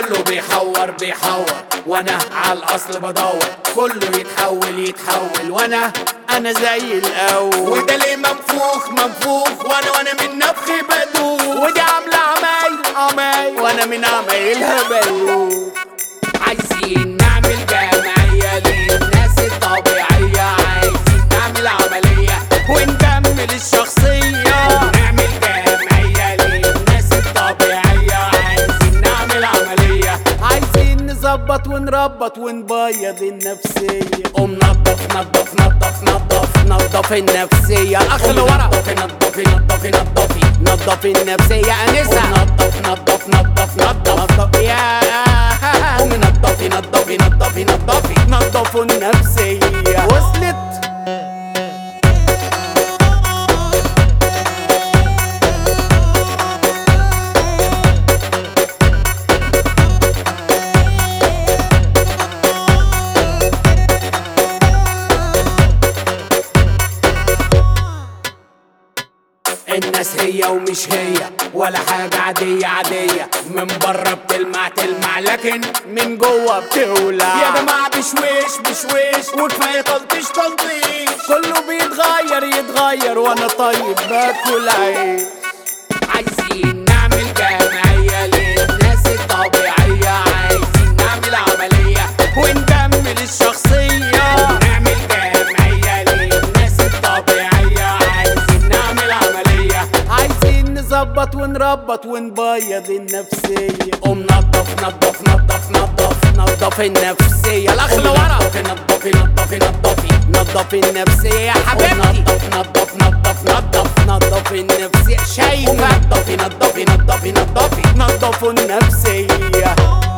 كله بيحور بيحور وانا على الاصل بدور كله يتحول يتحول وانا انا زي الاول وده ليه منفوخ منفوخ وانا وانا من نفخي بدوخ ودي عامله عمايل عمايل وانا من عمايلها بلوخ عايزين نعمل جمعية للناس الطبيعية عايزين نعمل عملية ونكمل الشخصية نعمل جمعية للناس الطبيعية عايزين نعمل عملية عايزين نظبط ونربط ونبيض النفسية قوم نضف نضف نضف نضف نضف النفسية الأخ اللي ورا نضفي نضفي نضفي نضفي نضفي النفسية أنسة نضف نضف نضف نضف نضف يا قومي نضفي نضفي نضفي نضفي نضفوا النفسية وصلت الناس هي ومش هي ولا حاجة عادية عادية من بره بتلمع تلمع لكن من جوه بتولع يا جماعة بشويش بشويش وكفاية تلطيش تلطيش كله بيتغير يتغير وانا طيب باكل عيش عايزين نعمل جمعية للناس الطبيعية عايزين نعمل عملية ونكمل الشخصية نعمل جمعية للناس الطبيعية عايزين نعمل عملية عايزين نظبط ونربط ونبيض النفسية قوم نضف نضف نضف نضف نضف النفسية الأخ اللي ورا نضفي نضفي نضفي نضفي نضفي النفسية يا حبيبتي نضف نضف نضف نضف نضف النفسية شايفة نضفي نضفي نضفي نضفي نضفوا النفسية